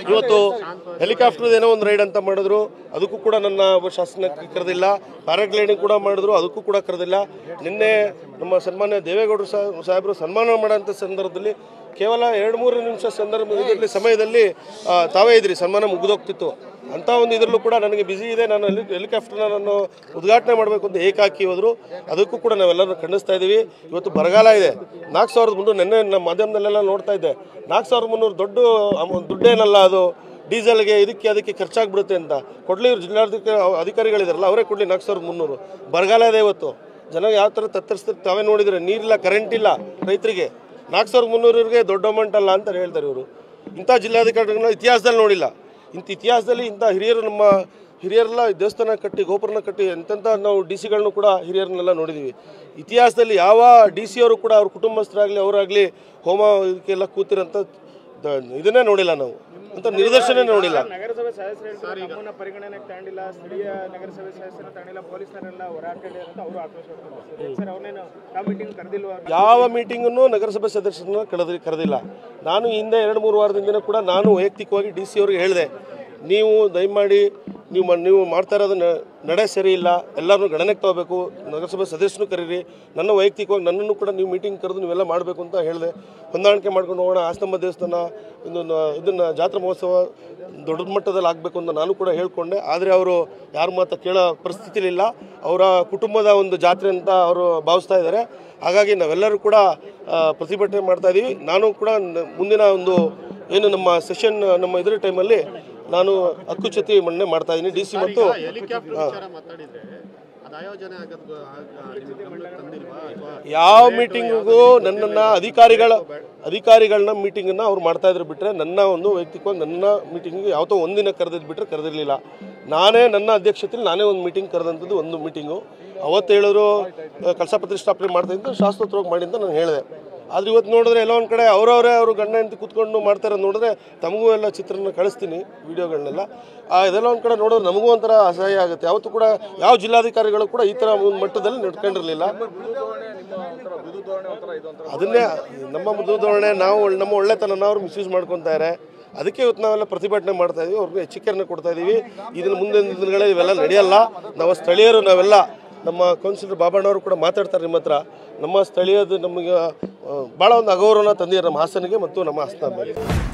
ಇವತ್ತು ಹೆಲಿಕಾಪ್ಟರ್ ಏನೋ ಒಂದು ರೈಡ್ ಅಂತ ಮಾಡಿದ್ರು ಅದಕ್ಕೂ ಕೂಡ ನನ್ನ ಶಾಸನಕ್ಕೆ ಕರೆದಿಲ್ಲ ಪ್ಯಾರಾಗ್ಲೈಡಿಂಗ್ ಕೂಡ ಮಾಡಿದ್ರು ಅದಕ್ಕೂ ಕೂಡ ಕರೆದಿಲ್ಲ ನಿನ್ನೆ ನಮ್ಮ ಸನ್ಮಾನ್ಯ ದೇವೇಗೌಡರು ಸಾ- ಸಾಹೇಬರು ಸನ್ಮಾನ ಮಾಡೋಂಥ ಸಂದರ್ಭದಲ್ಲಿ ಕೇವಲ ಎರಡು ಮೂರು ನಿಮಿಷ ಸಂದರ್ಭ ಇದರಲ್ಲಿ ಸಮಯದಲ್ಲಿ ಆ, ತಾವೇ ಇದ್ರಿ ಸನ್ಮಾನ ಮುಗಿದೋಗ್ತಿತ್ತು ಅಂಥ ಒಂದು ಇದರಲ್ಲೂ ಕೂಡ ನನಗೆ ಬಿಸಿ ಇದೆ ನಾನು ಹೆಲಿ ಹೆಲಿಕಾಪ್ಟರ್ನ ನಾನು ಉದ್ಘಾಟನೆ ಮಾಡಬೇಕು ಅಂತ ಏಕಾಕಿ ಹೋದರು ಅದಕ್ಕೂ ಕೂಡ ನಾವೆಲ್ಲರೂ ಖಂಡಿಸ್ತಾ ಇದ್ದೀವಿ ಇವತ್ತು ಬರಗಾಲ ಇದೆ ನಾಲ್ಕು ಸಾವಿರದ ಮುನ್ನೂರು ನಿನ್ನೆ ನಮ್ಮ ಮಾಧ್ಯಮದಲ್ಲೆಲ್ಲ ನೋಡ್ತಾ ಇದ್ದೆ ನಾಲ್ಕು ಸಾವಿರದ ಮುನ್ನೂರು ದೊಡ್ಡ ಅಮೌ- ದುಡ್ಡೇನಲ್ಲ ಅದು ಡೀಸೆಲ್ಗೆ ಇದಕ್ಕೆ ಅದಕ್ಕೆ ಖರ್ಚಾಗ್ಬಿಡುತ್ತೆ ಅಂತ ಕೊಡ್ಲಿ ಇವ್ರು ಜಿಲ್ಲಾಧಿಕ ಅಧಿಕಾರಿಗಳಿದಾರಲ್ಲ ಅವರೇ ಕೊಡಲಿ ನಾಲ್ಕು ಸಾವಿರದ ಮುನ್ನೂರು ಬರಗಾಲ ಇದೆ ಇವತ್ತು ಜನ ಯಾವ ಥರ ತತ್ತರಿಸ್ತಾರೆ ತಾವೇ ನೋಡಿದರೆ ನೀರಿಲ್ಲ ಕರೆಂಟ್ ಇಲ್ಲ ರೈತರಿಗೆ ನಾಲ್ಕು ಸಾವಿರದ ಮುನ್ನೂರಿಗೆ ದೊಡ್ಡ ಅಮೌಂಟ್ ಅಲ್ಲ ಅಂತ ಹೇಳ್ತಾರೆ ಇವರು ಇಂಥ ಜಿಲ್ಲಾಧಿಕಾರಿಗಳನ್ನ ಇತಿಹಾಸದಲ್ಲಿ ನೋಡಿಲ್ಲ ಇಂಥ ಇತಿಹಾಸದಲ್ಲಿ ಇಂಥ ಹಿರಿಯರು ನಮ್ಮ ಹಿರಿಯರೆಲ್ಲ ದೇವಸ್ಥಾನ ಕಟ್ಟಿ ಗೋಪುರನ ಕಟ್ಟಿ ಎಂತೆಂಥ ನಾವು ಡಿ ಸಿಗಳನ್ನು ಕೂಡ ಹಿರಿಯರನ್ನೆಲ್ಲ ನೋಡಿದ್ದೀವಿ ಇತಿಹಾಸದಲ್ಲಿ ಯಾವ ಡಿ ಸಿ ಅವರು ಕೂಡ ಅವ್ರ ಕುಟುಂಬಸ್ಥರಾಗಲಿ ಅವರಾಗಲಿ ಹೋಮ ಇದಕ್ಕೆಲ್ಲ ಕೂತಿರೋಂಥ ದ- ಇದನ್ನೇ ನೋಡಿಲ್ಲ ನಾವು ಅಂತ ನಿದರ್ಶನ ನೋಡಿಲ್ಲ ನಗರಸಭೆ ಸದಸ್ಯರು ಹೇಳ್ತಾರೆ ನಮ್ಮನ್ನ ಪರಿಗಣನೆಗೆ ತಗೊಂಡಿಲ್ಲ ಸ್ಥಳೀಯ ನಗರಸಭೆ ಸದಸ್ಯರು ತಗೊಂಡಿಲ್ಲ ಪೊಲೀಸರೆಲ್ಲ ಹೊರಹಾಕೊಂಡಿದ್ದಾರೆ ಅಂತ ಅವರು ಆಕ್ರೋಶ ವ್ಯಕ್ತಪಡಿಸಿದ್ದಾರೆ ಸರ್ ಅವನೇನು ಆ ಮೀಟಿಂಗ್ ಕರೆದಿಲ್ವಾ ಯಾವ ಮೀಟಿಂಗನ್ನು ನಗರಸಭೆ ಸದಸ್ಯರನ್ನ ಕರೆದಿ ಕರೆದಿಲ್ಲ ನಾನು ಹಿಂದೆ ಎರಡು ಮೂರು ವಾರದಿಂದ ಕೂಡ ನಾನು ವೈಯಕ್ತಿಕವಾಗಿ ಡಿ ಸಿ ಅವ್ರಿಗೆ ಹೇಳಿದೆ ನೀವು ದಯಮಾಡಿ ನೀವು ಮ- ನೀವು ಮಾಡ್ತಾ ಇರೋದು ನ- ನಡೆ ಸರಿ ಇಲ್ಲ ಎಲ್ಲರನ್ನೂ ಗಣನೆಗೆ ತಗೋಬೇಕು ನಗರಸಭೆ ಸದಸ್ಯರು ಕರೀರಿ ನನ್ನ ವೈಯಕ್ತಿಕವಾಗಿ ನನ್ನನ್ನು ಕೂಡ ನೀವು ಮೀಟಿಂಗ್ ಕರೆದು ನೀವೆಲ್ಲ ಮಾಡಬೇಕು ಅಂತ ಹೇಳಿದೆ ಹೊಂದಾಣಿಕೆ ಮಾಡ್ಕೊಂಡು ಹೋಗೋಣ ಆಸ್ತಂಬ ದೇವಸ್ಥಾನ ಇದನ್ನು ಇದನ್ನು ಜಾತ್ರಾ ಮಹೋತ್ಸವ ದೊಡ್ಡ ಮಟ್ಟದಲ್ಲಿ ಆಗಬೇಕು ಅಂತ ನಾನು ಕೂಡ ಹೇಳ್ಕೊಂಡೆ ಆದರೆ ಅವರು ಯಾರ ಮಾತು ಕೇಳೋ ಪರಿಸ್ಥಿತಿಲಿಲ್ಲ ಅವರ ಕುಟುಂಬದ ಒಂದು ಜಾತ್ರೆ ಅಂತ ಅವರು ಭಾವಿಸ್ತಾ ಇದ್ದಾರೆ ಹಾಗಾಗಿ ನಾವೆಲ್ಲರೂ ಕೂಡ ಆ, ಪ್ರತಿಭಟನೆ ಮಾಡ್ತಾ ಇದ್ದೀವಿ ನಾನು ಕೂಡ ನ- ಮುಂದಿನ ಒಂದು ಏನು ನಮ್ಮ ಸೆಷನ್ ನಮ್ಮ ಇದರ ಟೈಮಲ್ಲಿ ನಾನು ಹಕ್ಕುಚ್ಯುತಿ ಮಂಡನೆ ಮಾಡ್ತಾ ಇದ್ದೀನಿ ಡಿ ಸಿ ಮತ್ತು ಹೆಲಿಕಾಪ್ಟರ್ ವಿಚಾರ ಮಾತಾಡಿದ್ರೆ ಅದು ಆಯೋಜನೆ ಆಗೋದು ನಿಮ್ಮ ಗಮನಕ್ಕೆ ತಂದಿಲ್ವಾ ಅಥವಾ ಯಾವ ಮೀಟಿಂಗಿಗೂ ನನ್ನನ್ನು ಅಧಿಕಾರಿಗಳ ಅಧಿಕಾರಿಗಳನ್ನ ಮೀಟಿಂಗನ್ನು ಅವ್ರು ಮಾಡ್ತಾ ಇದ್ರು ಬಿಟ್ಟರೆ ನನ್ನ ಒಂದು ವೈಯಕ್ತಿಕವಾಗಿ ನನ್ನ ಮೀಟಿಂಗಿಗೆ ಯಾವತ್ತೋ ಒಂದಿನ ಕರೆದಿದ್ದು ಬಿಟ್ಟರೆ ಕರೆದಿರಲಿಲ್ಲ ನಾನೇ ನನ್ನ ಅಧ್ಯಕ್ಷತೆಯಲ್ಲಿ ನಾನೇ ಒಂದು ಮೀಟಿಂಗ್ ಕರೆದಂಥದ್ದು ಒಂದು ಮೀಟಿಂಗು ಅವತ್ತು ಹೇಳಿದ್ರು ಕಳಸ ಪ್ರತಿಷ್ಠಾಪನೆ ಮಾಡ್ತಾ ಇದ್ದು ಶಾಸ್ತ್ರೋತ್ರವಾಗಿ ಮಾಡಿ ಅಂತ ನಾನು ಹೇಳಿದೆ ಆದ್ರೆ ಇವತ್ತು ನೋಡಿದ್ರೆ ಎಲ್ಲ ಒಂದು ಕಡೆ ಅವರವರೇ ಅವರು ಗಂಡ ಹೆಂಡತಿ ಕೂತ್ಕೊಂಡು ಮಾಡ್ತಾರೆ ನೋಡಿದ್ರೆ ತಮಗೂ ಎಲ್ಲ ಚಿತ್ರನ ಕಳಿಸ್ತೀನಿ ವಿಡಿಯೋಗಳನ್ನೆಲ್ಲ ಆ ಇದೆಲ್ಲ ಒಂದು ಕಡೆ ನೋಡಿದ್ರೆ ನಮಗೂ ಒಂಥರ ಅಸಹ್ಯ ಆಗುತ್ತೆ ಯಾವತ್ತೂ ಕೂಡ ಯಾವ ಜಿಲ್ಲಾಧಿಕಾರಿಗಳು ಕೂಡ ಈ ಥರ ಒಂದು ಮಟ್ಟದಲ್ಲಿ ನಡ್ಕೊಂಡಿರಲಿಲ್ಲ ಅದನ್ನೇ ನಮ್ಮ ಮೃದು ಧೋರಣೆ ನಾವು ಒಳ್- ನಮ್ಮ ಒಳ್ಳೆತನನ ಅವ್ರು ಮಿಸ್ಯೂಸ್ ಮಾಡ್ಕೊತಾರೆ ಅದಕ್ಕೆ ಇವತ್ತು ನಾವೆಲ್ಲ ಪ್ರತಿಭಟನೆ ಮಾಡ್ತಾ ಇದೀವಿ ಅವ್ರಿಗೆ ಎಚ್ಚರಿಕೆಯನ್ನು ಕೊಡ್ತಾ ಇದೀವಿ ಇದನ್ನು ಮುಂದಿನ ದಿನಗಳಲ್ಲಿ ಇವೆಲ್ಲ ನಡೆಯಲ್ಲ ನಾವು ಸ್ಥಳೀಯರು ನಾವೆಲ್ಲ ನಮ್ಮ ಕೌನ್ಸಿಲರ್ ಬಾಬಣ್ಣವರು ಕೂಡ ಮಾತಾಡ್ತಾರೆ ನಿಮ್ಮ ಹತ್ರ ನಮ್ಮ ಸ್ಥಳೀಯದು ನಮಗೆ ಭಾಳ ಒಂದು ಅಗೌರವನ ತಂದಿದ್ದಾರೆ ನಮ್ಮ ಹಾಸನಿಗೆ ಮತ್ತು ನಮ್ಮ ಹಾಸನ ಮೇಲೆ